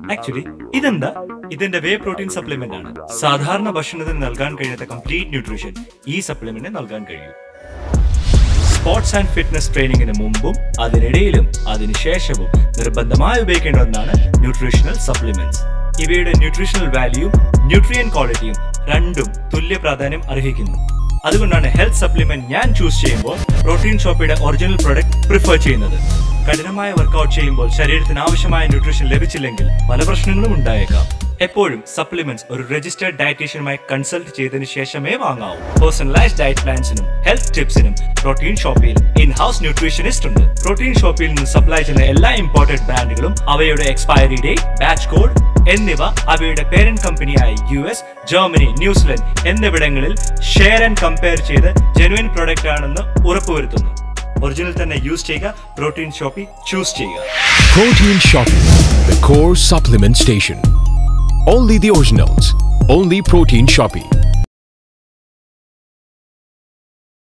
Actually ഇതെന്താ ഇതിന്റെ വേ protein supplement ആണ് സാധാരണ ഭക്ഷണത്തിന് നൽകാൻ കഴിയാത്ത കംപ്ലീറ്റ് ന്യൂട്രീഷൻ ഈ സപ്ലിമെന്റ് നൽകാൻ കഴിയും സ്പോർട്സ് ആൻഡ് ഫിറ്റ്നസ് ട്രെയിനിങ്ങിന് മുമ്പും അതിനിടയിലും അതിനുശേഷവും നിർബന്ധമായി ഉപയോഗിക്കേണ്ട ഒന്നാണ് ന്യൂട്രീഷണൽ സപ്ലിമെന്റ്സ് ഇവയുടെ ന്യൂട്രീഷണൽ വാല്യൂയും ന്യൂട്രിയൻ ക്വാളിറ്റിയും രണ്ടും തുല്യ പ്രാധാന്യം അർഹിക്കുന്നു അതുകൊണ്ടാണ് ഹെൽത്ത് സപ്ലിമെന്റ് ഞാൻ ചൂസ് ചെയ്യുമ്പോൾ പ്രോട്ടീൻ ഷോപ്പിയുടെ ഒറിജിനൽ പ്രൊഡക്റ്റ് പ്രിഫർ ചെയ്യുന്നത് കഠിനമായ വർക്കൗട്ട് ചെയ്യുമ്പോൾ ശരീരത്തിന് ആവശ്യമായ ന്യൂട്രീഷൻ ലഭിച്ചില്ലെങ്കിൽ പല പ്രശ്നങ്ങളും ഉണ്ടായേക്കാം എപ്പോഴും സപ്ലിമെന്റ്സ് ഒരു രജിസ്റ്റേർഡ് ഡയറ്റീഷ്യനുമായി കൺസൾട്ട് ചെയ്തതിനു ശേഷമേ വാങ്ങാവൂ പേഴ്സണലൈസ്ഡ് ഡയറ്റ് പ്ലാൻസിനും ഹെൽത്ത് ടിപ്സിനും പ്രോട്ടീൻ ഷോപ്പിൽ ഇൻ ഹൗസ് ന്യൂട്രീഷനിസ്റ്റ് ഉണ്ട് പ്രോട്ടീൻ ഷോപ്പിൽ നിന്ന് സപ്ലൈ ചെയ്യുന്ന എല്ലാ ഇമ്പോർട്ടഡ് ബ്രാൻഡുകളും അവയുടെ എക്സ്പയറി ഡേറ്റ് ബാച്ച് കോഡ് എന്നിവ അവയുടെ പേരന്റ് കമ്പനിയായ യു എസ് ജർമ്മനി ന്യൂസിലൻഡ് എന്നിവിടങ്ങളിൽ ഷെയർ ആൻഡ് കമ്പയർ ചെയ്ത് ജെനുവിൻ പ്രൊഡക്റ്റ് ആണെന്ന് ഉറപ്പുവരുത്തുന്നു ഒറിജിനൽ തന്നെ യൂസ് ചെയ്യുക പ്രോട്ടീൻ ഷോപ്പി ചൂസ് ചെയ്യുക Protein Shopping, the core supplement station. Only the originals, only Protein Shopping.